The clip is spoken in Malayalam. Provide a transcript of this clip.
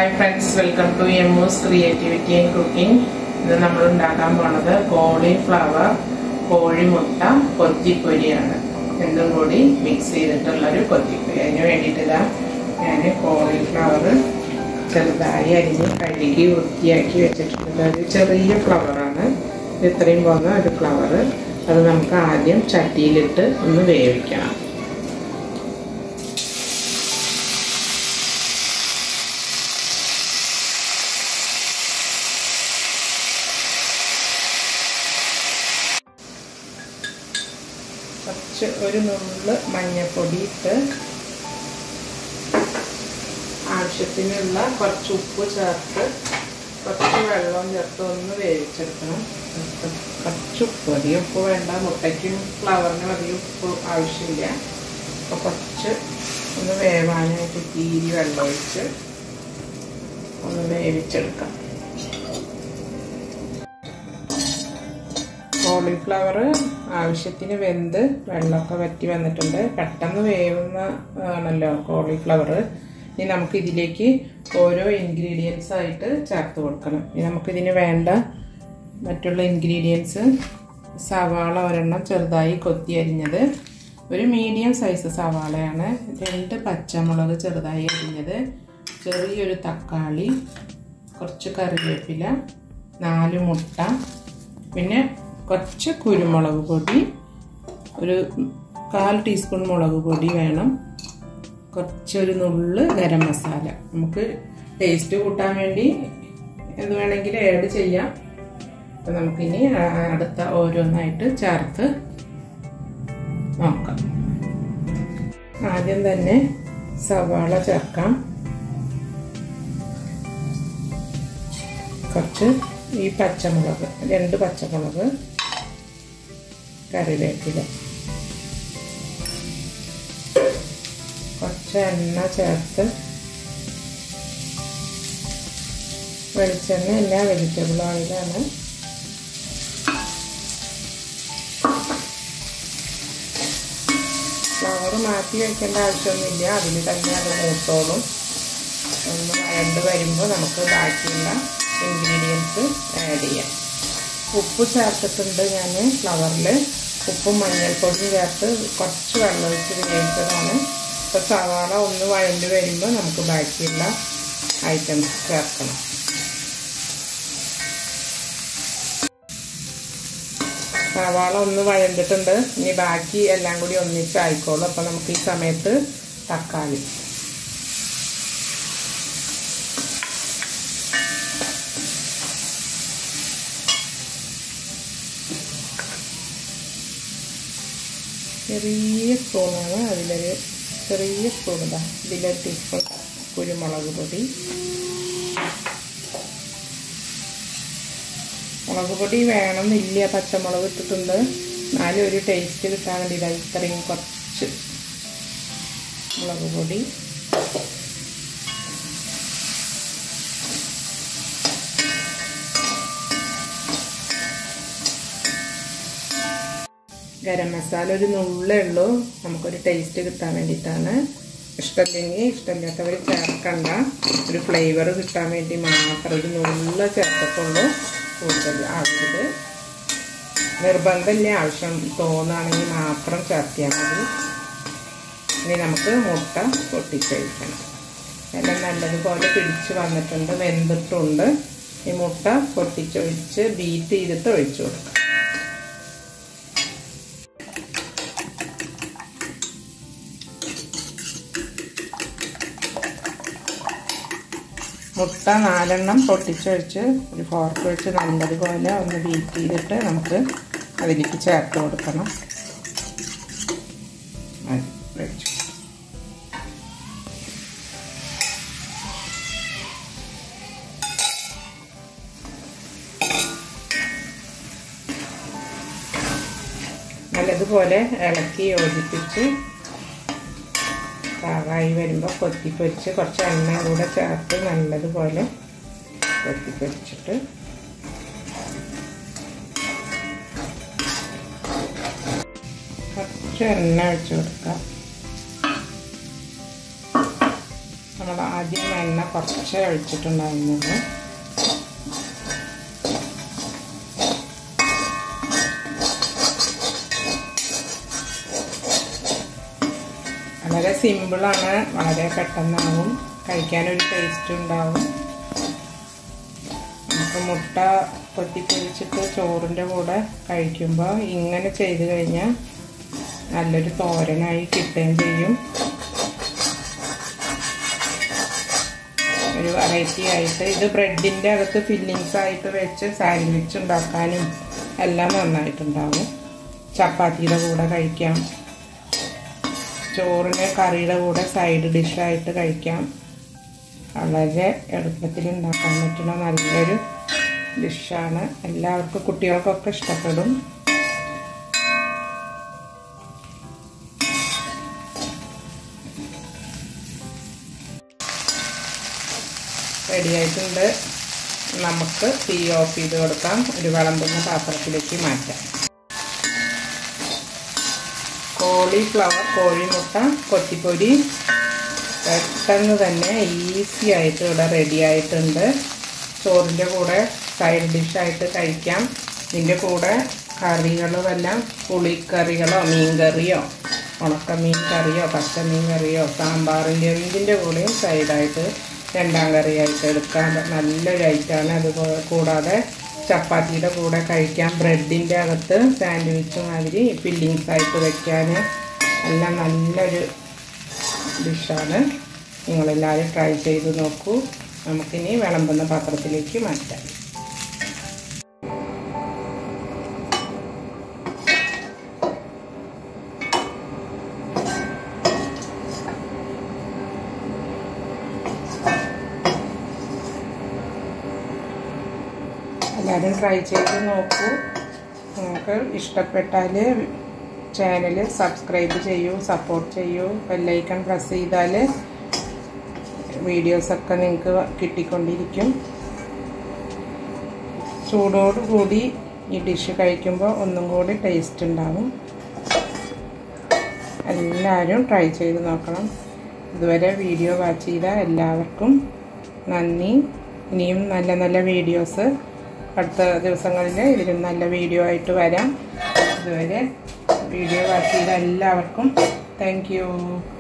hi friends welcome to Emmu's creativity and cooking ഇത് നമ്മൾ ഉണ്ടാക്കാൻ പോണത് കോളിഫ്ലവർ കോഴിമുട്ട കൊത്തിപ്പൊരിയാണ് രണ്ടും കൂടി മിക്സ് ചെയ്തിട്ടുള്ളൊരു കൊത്തിപ്പൊരി അതിന് വേണ്ടിയിട്ട് ഇതാ ഞാൻ കോളിഫ്ലവർ ചെറുതായി അരിഞ്ഞ് കഴുകി വൃത്തിയാക്കി വെച്ചിട്ടുള്ള ഒരു ചെറിയ ഫ്ലവറാണ് ഇത്രയും പോകുന്ന ഒരു ഫ്ലവർ അത് നമുക്ക് ആദ്യം ചട്ടിയിലിട്ട് ഒന്ന് വേവിക്കണം കുറച്ച് ഒരു നുള്ള് മഞ്ഞൾപ്പൊടി ഇട്ട് ആവശ്യത്തിനുള്ള കുറച്ച് ഉപ്പ് ചേർത്ത് കുറച്ച് വെള്ളം ചേർത്ത് ഒന്ന് വേവിച്ചെടുക്കണം കുറച്ച് ഉപ്പ് അധികം ഉപ്പ് വേണ്ട മുട്ടയ്ക്കും ഫ്ലവറിനും അധികം ഉപ്പ് ആവശ്യമില്ല അപ്പോൾ കുറച്ച് ഒന്ന് വേവാനായിട്ട് തീരി വെള്ളം ഒഴിച്ച് ഒന്ന് വേവിച്ചെടുക്കാം കോളിഫ്ലവർ ആവശ്യത്തിന് വെന്ത് വെള്ളമൊക്കെ വറ്റി വന്നിട്ടുണ്ട് പെട്ടെന്ന് വേവുന്ന ആണല്ലോ കോളിഫ്ലവർ ഇനി നമുക്ക് ഇതിലേക്ക് ഓരോ ഇൻഗ്രീഡിയൻസ് ആയിട്ട് ചേർത്ത് കൊടുക്കണം ഇനി നമുക്കിതിന് വേണ്ട മറ്റുള്ള ഇൻഗ്രീഡിയൻസ് സവാള ഒരെണ്ണം ചെറുതായി കൊത്തി അരിഞ്ഞത് ഒരു മീഡിയം സൈസ് സവാളയാണ് രണ്ട് പച്ചമുളക് ചെറുതായി അരിഞ്ഞത് ചെറിയൊരു തക്കാളി കുറച്ച് കറിവേപ്പില നാല് മുട്ട പിന്നെ കുറച്ച് കുരുമുളക് പൊടി ഒരു കാൽ ടീസ്പൂൺ മുളക് പൊടി വേണം കുറച്ചൊരു നുള്ള് ഗരം മസാല നമുക്ക് ടേസ്റ്റ് കൂട്ടാൻ വേണ്ടി എന്ത് വേണമെങ്കിലും ആഡ് ചെയ്യാം അപ്പം നമുക്കിനി അടുത്ത ഓരോന്നായിട്ട് ചേർത്ത് നോക്കാം ആദ്യം തന്നെ സവാള ചേർക്കാം കുറച്ച് ഈ പച്ചമുളക് രണ്ട് പച്ചമുളക് കറിവേപ്പില കുറച്ച് എണ്ണ ചേർത്ത് വെളിച്ചെണ്ണ അല്ല വെജിറ്റബിൾ ഓയിലാണ് ഫ്ലവർ മാറ്റി വയ്ക്കേണ്ട ആവശ്യമൊന്നുമില്ല അതിൽ തന്നെ അത് മൂത്തോളും ഒന്ന് വഴണ്ട് വരുമ്പോൾ നമുക്ക് ബാക്കിയുള്ള ഇൻഗ്രീഡിയൻസ് ആഡ് ചെയ്യാം ഉപ്പ് ചേർത്തിട്ടുണ്ട് ഞാൻ ഫ്ലവറിൽ ഉപ്പും മഞ്ഞൾപ്പൊടിയും ചേർത്ത് കുറച്ച് വെള്ളം ഒഴിച്ച് വേവിച്ചതാണ് ഇപ്പോൾ സവാള ഒന്ന് വഴണ്ട് വരുമ്പോൾ നമുക്ക് ബാക്കിയുള്ള ഐറ്റംസ് ചേർക്കണം സവാള ഒന്ന് വഴണ്ടിട്ടുണ്ട് ഇനി ബാക്കി എല്ലാം കൂടി ഒന്നിച്ച് ആയിക്കോളും അപ്പോൾ നമുക്ക് ഈ സമയത്ത് തക്കാളി ചെറിയ സ്പൂണാണ് അതിലൊരു ചെറിയ സ്പൂൺ ഇതാ ഇതിലൊരു ടീസ്പൂൺ കുരുമുളക് പൊടി മുളക് പൊടി വേണമെന്നില്ല പച്ചമുളക് ഇട്ടിട്ടുണ്ട് എന്നാലും ഒരു ടേസ്റ്റ് കിട്ടാൻ വേണ്ടി ഇതാ ഇത്രയും കുറച്ച് മുളക് പൊടി ഗരം മസാല ഒരു നുള്ളേ ഉള്ളൂ നമുക്കൊരു ടേസ്റ്റ് കിട്ടാൻ വേണ്ടിയിട്ടാണ് ഇഷ്ടമില്ലെങ്കിൽ ഇഷ്ടമില്ലാത്തവർ ചേർക്കണ്ട ഒരു ഫ്ലേവർ കിട്ടാൻ വേണ്ടി മാത്രം ഒരു നുള്ള ചേർത്തിട്ടുള്ളൂ കൂടുതൽ ആവശ്യത് നിർബന്ധമില്ല ആവശ്യം തോന്നുകയാണെങ്കിൽ മാത്രം ചേർത്തിയാൽ മതി ഇനി നമുക്ക് മുട്ട പൊട്ടിച്ചൊഴിക്കണം എല്ലാം നല്ലതുപോലെ പിടിച്ച് വന്നിട്ടുണ്ട് വെന്തിട്ടുണ്ട് ഈ മുട്ട പൊട്ടിച്ചൊഴിച്ച് ബീറ്റ് ചെയ്തിട്ട് ഒഴിച്ചു കൊടുക്കാം മുട്ട നാലെണ്ണം പൊട്ടിച്ചൊഴിച്ച് ഒരു ഫോർക്ക് വെച്ച് നല്ലതുപോലെ ഒന്ന് ബീറ്റ് ചെയ്തിട്ട് നമുക്ക് അതിലേക്ക് ചേർത്ത് കൊടുക്കണം വെച്ചു നല്ലതുപോലെ ഇളക്കി യോജിപ്പിച്ച് പാകമായി വരുമ്പോൾ കൊത്തിപ്പൊരിച്ച് കുറച്ച് എണ്ണ കൂടെ ചേർത്ത് നല്ലതുപോലെ കൊത്തിപ്പൊരിച്ചിട്ട് കുറച്ച് എണ്ണ ഒഴിച്ച് കൊടുക്കാം നമ്മൾ ആദ്യം എണ്ണ കുറച്ച് ഒഴിച്ചിട്ടുണ്ടായിരുന്നുള്ളൂ വളരെ സിമ്പിളാണ് വളരെ പെട്ടെന്നാവും കഴിക്കാനൊരു ടേസ്റ്റ് ഉണ്ടാവും നമുക്ക് മുട്ട കൊത്തിപ്പൊരിച്ചിട്ട് ചോറിൻ്റെ കൂടെ കഴിക്കുമ്പോൾ ഇങ്ങനെ ചെയ്ത് കഴിഞ്ഞാൽ നല്ലൊരു തോരനായി കിട്ടുകയും ചെയ്യും ഒരു വെറൈറ്റി ആയിട്ട് ഇത് ബ്രെഡിൻ്റെ അകത്ത് ഫില്ലിങ്സ് ആയിട്ട് വെച്ച് സാൻഡ്വിച്ച് ഉണ്ടാക്കാനും എല്ലാം നന്നായിട്ടുണ്ടാവും ചപ്പാത്തിയുടെ കൂടെ കഴിക്കാം ചോറിന് കറിയുടെ കൂടെ സൈഡ് ഡിഷായിട്ട് കഴിക്കാം വളരെ എളുപ്പത്തിൽ ഉണ്ടാക്കാൻ പറ്റുന്ന നല്ലൊരു ഡിഷാണ് എല്ലാവർക്കും കുട്ടികൾക്കൊക്കെ ഇഷ്ടപ്പെടും റെഡി ആയിട്ടുണ്ട് നമുക്ക് തീ ഓഫ് ചെയ്ത് കൊടുക്കാം ഒരു വിളമ്പുന്ന പാത്രത്തിലേക്ക് മാറ്റാം കോളിഫ്ലവർ കോഴിമുട്ട കൊത്തിപ്പൊരി പെട്ടെന്ന് തന്നെ ഈസി ആയിട്ട് ഇവിടെ റെഡി ആയിട്ടുണ്ട് ചോറിൻ്റെ കൂടെ സൈഡ് ഡിഷായിട്ട് കഴിക്കാം ഇതിൻ്റെ കൂടെ കറികളുമെല്ലാം പുളിക്കറികളോ മീൻ കറിയോ ഉണക്കമീൻ കറിയോ പച്ചമീൻ കറിയോ സാമ്പാറിൻ്റെ എന്തിൻ്റെ കൂടെയും സൈഡായിട്ട് രണ്ടാം കറിയായിട്ട് എടുക്കാൻ നല്ലൊരു ഐറ്റമാണ് അത് കൂടാതെ ചപ്പാത്തിയുടെ കൂടെ കഴിക്കാം ബ്രെഡിൻ്റെ അകത്ത് സാൻഡ്വിച്ച് മാതിരി ഫില്ലിങ്സ് ആയിട്ട് വെക്കാൻ എല്ലാം നല്ലൊരു ഡിഷാണ് നിങ്ങളെല്ലാവരും ട്രൈ ചെയ്ത് നോക്കൂ നമുക്കിനി വിളമ്പുന്ന പാത്രത്തിലേക്ക് മാറ്റാം എല്ലാവരും ട്രൈ ചെയ്ത് നോക്കൂ നിങ്ങൾക്ക് ഇഷ്ടപ്പെട്ടാൽ ചാനൽ സബ്സ്ക്രൈബ് ചെയ്യൂ സപ്പോർട്ട് ചെയ്യൂ ബെല്ലൈക്കൺ പ്രസ് ചെയ്താൽ വീഡിയോസൊക്കെ നിങ്ങൾക്ക് കിട്ടിക്കൊണ്ടിരിക്കും ചൂടോടുകൂടി ഈ ഡിഷ് കഴിക്കുമ്പോൾ ഒന്നും കൂടി ടേസ്റ്റ് ഉണ്ടാവും എല്ലാവരും ട്രൈ ചെയ്ത് നോക്കണം ഇതുവരെ വീഡിയോ വാച്ച് ചെയ്ത എല്ലാവർക്കും നന്ദി ഇനിയും നല്ല നല്ല വീഡിയോസ് അടുത്ത ദിവസങ്ങളിൽ ഇതിലും നല്ല വീഡിയോ ആയിട്ട് വരാം ഇതുവരെ വീഡിയോ വാച്ച് ചെയ്ത എല്ലാവർക്കും താങ്ക്